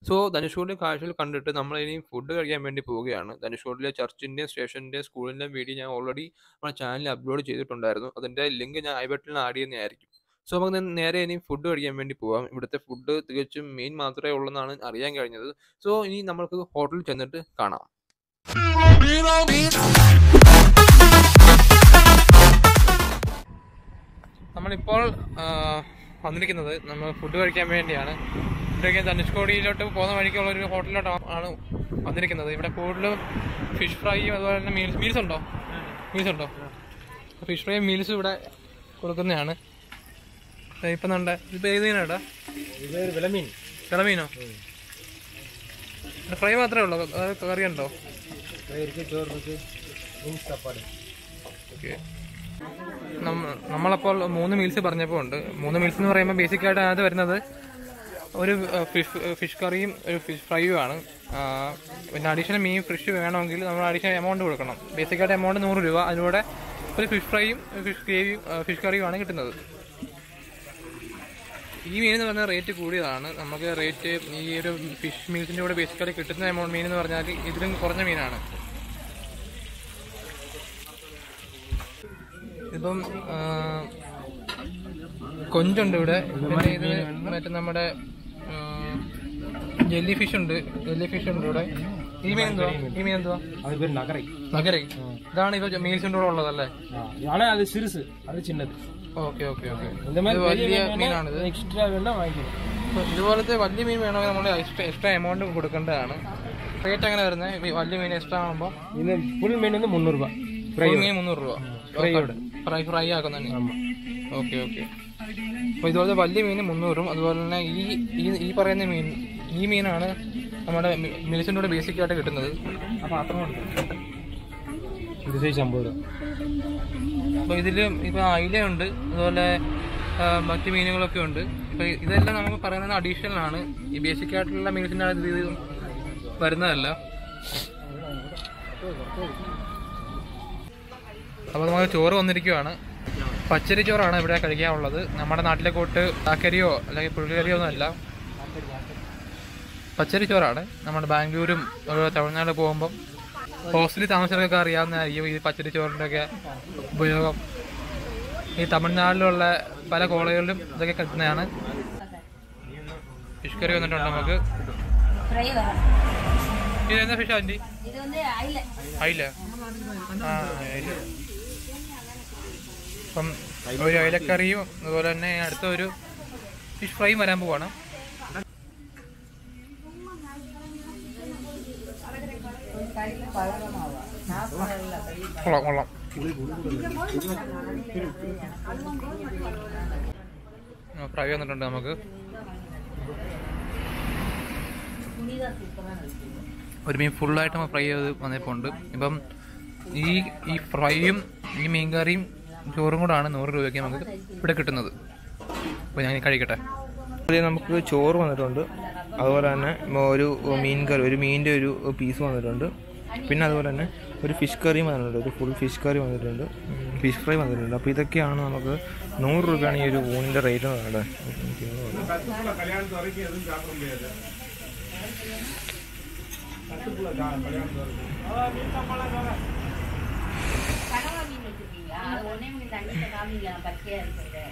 So Dhanushkodi കാഴ്ചകൾ കണ്ടിട്ട് നമ്മൾ ഇനി ഫുഡ് കഴിക്കാൻ വേണ്ടി പോവുകയാണ് ധനുഷ്കോടിലെ ചർച്ചിൻ്റെയും സ്റ്റേഷൻ്റെയും സ്കൂളിൻ്റെയും വീഡിയോ ഞാൻ ഓൾറെഡി നമ്മുടെ ചാനലിൽ അപ്ലോഡ് ചെയ്തിട്ടുണ്ടായിരുന്നു അതിൻ്റെ ലിങ്ക് ഞാൻ ഐ ബട്ടണിൽ ആഡ് ചെയ്യുന്നതായിരിക്കും സോ നമുക്ക് നേ- നേരെ ഇനി ഫുഡ് കഴിക്കാൻ വേണ്ടി പോവാം ഇവിടുത്തെ ഫുഡ് തികച്ചും മീൻ മാത്രമേ ഉള്ളെന്നാണ് അറിയാൻ കഴിഞ്ഞത് സോ ഇനി നമുക്ക് ഹോട്ടലിൽ ചെന്നിട്ട് കാണാം നമ്മളിപ്പോൾ ആ, വന്നിരിക്കുന്നത് നമ്മൾ ഫുഡ് കഴിക്കാൻ വേണ്ടിയാണ് ഫുഡ് കഴിക്കാൻ ധനുഷ്കോടിയിലോട്ട് പോകുന്ന വഴിക്കുള്ള ഒരു ഹോട്ടലിലോട്ട് ആണ് വന്നിരിക്കുന്നത് ഇവിടെ കൂടുതലും ഫിഷ് ഫ്രൈയും അതുപോലെ തന്നെ മീൽസ് മീൽസ് ഉണ്ടോ മീൽസ് ഉണ്ടോ ഫിഷ് ഫ്രൈയും മീൽസും ഇവിടെ കൊടുക്കുന്നതാണ് ദേ ഇപ്പം നമ്മുടെ ഇപ്പം ഏത് മീനാടാ ഇത് ഒരു വിലമീൻ കിളമീനോ ഫ്രൈ മാത്രമേ ഉള്ളൂ അത് കറി ഉണ്ടോ ഇருக்கு ചോറ് ഇருக்கு മീൻ സാപ്പാട് ഓക്കെ നമ്മളപ്പോൾ മൂന്ന് മീൽസ് പറഞ്ഞപ്പോൾ ഉണ്ട് മൂന്ന് മീൽസ് എന്ന് പറയുമ്പോൾ ബേസിക് ആയിട്ട് അതിനകത്ത് വരുന്നത് ഒരു ഫിഷ് ഫിഷ് കറിയും ഒരു ഫിഷ് ഫ്രൈയും ആണ് ആ, പിന്നെ അഡീഷണൽ മീൻ ഫിഷ് വേണമെങ്കിൽ നമ്മൾ അഡീഷണൽ എമൗണ്ട് കൊടുക്കണം ബേസിക് ആയിട്ട് എമൗണ്ട് നൂറ് രൂപ അതിലൂടെ ഒരു ഫിഷ് ഫ്രൈയും ഫിഷ് ഗ്രേവിയും ഫിഷ് കറിയും ആണ് കിട്ടുന്നത് ഈ മീൻ എന്ന് പറഞ്ഞാൽ റേറ്റ് കൂടിയതാണ് നമുക്ക് റേറ്റ് ഈ ഒരു ഫിഷ് മീൽസിൻ്റെ കൂടെ ബേസിക്കലി കിട്ടുന്ന എമൗണ്ട് മീൻ എന്ന് പറഞ്ഞാൽ ഇതിലും കുറഞ്ഞ മീനാണ് ഇപ്പം ആ, കൊഞ്ചുണ്ട് ഇവിടെ പിന്നെ ഇത് മറ്റേ നമ്മുടെ ജെല്ലി ഫിഷ് ഉണ്ട് ജെല്ലി ഫിഷ് ഉണ്ട് ഇവിടെ ഈ മീൻ എന്തുവാ ഈ മീൻ എന്തുവാ அது பேர் நகரை നഗര ഇതാണ് ഇപ്പൊ മീൽസിൻ്റെ കൂടെ ഉള്ളതല്ലേ ஆனா அது சிறுசு அது சின்னது ഓക്കെ ഓക്കെ ഓക്കെ இந்த மாதிரி വലിയ മീനാണിത് எக்ஸ்ட்ரா வேணா வாங்கிக்கலாம் ഇപ്പൊ ഇതുപോലത്തെ വലിയ മീൻ വേണമെങ്കിൽ നമ്മൾ എക്സ്ട്രാ എക്സ്ട്രാ എമൗണ്ട് കൊടുക്കേണ്ടതാണ് റേറ്റ് എങ്ങനെ വരുന്നത് വലിയ മീൻ എക്സ്ട്രാ ആകുമ്പോൾ இது ஃபுல் மீன் வந்து முந்நூறுபா ஃப்ரை മീൻ മുന്നൂറ് രൂപ ഫ്രൈയോടെ. ഫ്രൈ ഫ്രൈ ആക്കുന്നതന്നെ ഓക്കെ ഓക്കെ അപ്പോൾ ഇതുപോലത്തെ വലിയ മീൻ മുന്നൂറും അതുപോലെ തന്നെ ഈ ഈ ഈ പറയുന്ന മീൻ ഈ മീനാണ് നമ്മുടെ മിലിസിൻ്റെ കൂടെ ബേസിക് ആയിട്ട് കിട്ടുന്നത് அப்போ அத்தனை இது சைஸ் ஐம்பது ரூபா അപ്പോൾ ഇതിൽ ഇപ്പോൾ അയിലയുണ്ട് അതുപോലെ ആ, മറ്റ് മീനുകളൊക്കെ ഉണ്ട് ഇപ്പോൾ ഇതെല്ലാം നമുക്ക് പറയുന്നത് അഡീഷണൽ ആണ് ഈ ബേസിക് ആയിട്ടുള്ള മീൽസിൻ്റെ ഇത് ഇത് വരുന്നതല്ല അപ്പോൾ നമുക്ക് ചോറ് വന്നിരിക്കുവാണ് പച്ചരി ചോറാണ് ഇവിടെ കഴിക്കാനുള്ളത് നമ്മുടെ നാട്ടിലെ കൂട്ട് ചാക്കരിയോ അല്ലെങ്കിൽ പുഴുകറിയോ ഒന്നും അല്ല പച്ചരി ചോറാണ് നമ്മുടെ ബാംഗ്ലൂരും അതുപോലെ തമിഴ്നാട് പോകുമ്പം ഹോസ്റ്റലിൽ താമസിച്ചവർക്കൊക്കെ അറിയാവുന്നതായിരിക്കും ഈ പച്ചരി ചോറിൻ്റെ ഒക്കെ ഉപയോഗം ഈ തമിഴ്നാട്ടിലുള്ള പല കോളേജുകളിലും ഇതൊക്കെ കിട്ടുന്നതാണ് ഫിഷ് കറി വന്നിട്ടുണ്ട് നമുക്ക് ഫ്രൈ വരാം ഇത് എന്താ ഫിഷ് ആൻറ്റി இது வந்து அயில അയില ആ അയില അപ്പം ഒരു അയിലക്കറിയും അതുപോലെ തന്നെ അടുത്ത ഒരു ഫിഷ് ഫ്രൈയും വരാൻ പോവാണ് കൊള്ളാം കൊള്ളാം ഫ്രൈ വന്നിട്ടുണ്ട് നമുക്ക് ഒരു മീൻ ഫുള്ളായിട്ട് നമ്മൾ ഫ്രൈ ചെയ്ത് വന്നിപ്പോൾ ഉണ്ട് ഇപ്പം ഈ ഈ ഫ്രൈയും ഈ മീൻകറിയും ചോറും കൂടാണ് നൂറ് രൂപയ്ക്ക് നമുക്ക് ഇവിടെ കിട്ടുന്നത് അപ്പോൾ ഞാൻ കഴിക്കട്ടെ നമുക്ക് ചോറ് വന്നിട്ടുണ്ട് അതുപോലെ തന്നെ ഒരു മീൻ കറി ഒരു മീനിൻ്റെ ഒരു പീസ് വന്നിട്ടുണ്ട് പിന്നെ അതുപോലെ തന്നെ ഒരു ഫിഷ് കറിയും വന്നിട്ടുണ്ട് ഒരു ഫുൾ ഫിഷ് കറി വന്നിട്ടുണ്ട് ഫിഷ് ഫ്രൈ വന്നിട്ടുണ്ട് അപ്പോൾ ഇതൊക്കെയാണ് നമുക്ക് നൂറ് രൂപയാണ് ഈ ഒരു ഊണിൻ്റെ റേറ്റ് എന്ന് പറയുന്നത് கனவா மீன் வச்சிருக்கீங்க அது ஒன்னே மீன் தண்ணியில காமிங்க பச்சையா இருக்கிறது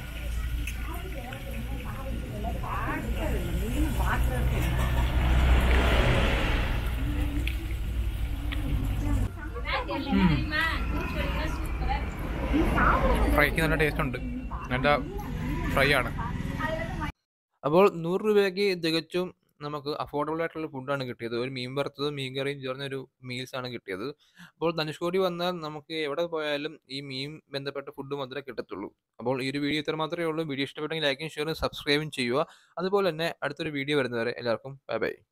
ഫ്രൈക്ക് നല്ല ടേസ്റ്റ് ഉണ്ട് നല്ല ഫ്രൈ ആണ് അപ്പോൾ നൂറ് രൂപയ്ക്ക് തികച്ചും നമുക്ക് അഫോർഡബിൾ ആയിട്ടുള്ള ഫുഡാണ് കിട്ടിയത് ഒരു മീൻ വറുത്തതും മീൻ കറിയും ചേർന്ന ഒരു മീൽസ് ആണ് കിട്ടിയത് അപ്പോൾ ധനുഷ്കോടി വന്നാൽ നമുക്ക് എവിടെ പോയാലും ഈ മീൻ ബന്ധപ്പെട്ട ഫുഡ് മാത്രമേ കിട്ടത്തുള്ളൂ അപ്പോൾ ഈ ഒരു വീഡിയോ ഇത്ര മാത്രമേ ഉള്ളൂ വീഡിയോ ഇഷ്ടപ്പെട്ടെങ്കിൽ ലൈക്കും ഷെയറും സബ്സ്ക്രൈബും ചെയ്യുക അതുപോലെ തന്നെ അടുത്തൊരു വീഡിയോ വരുന്നവരെ എല്ലാവർക്കും ബൈ ബൈ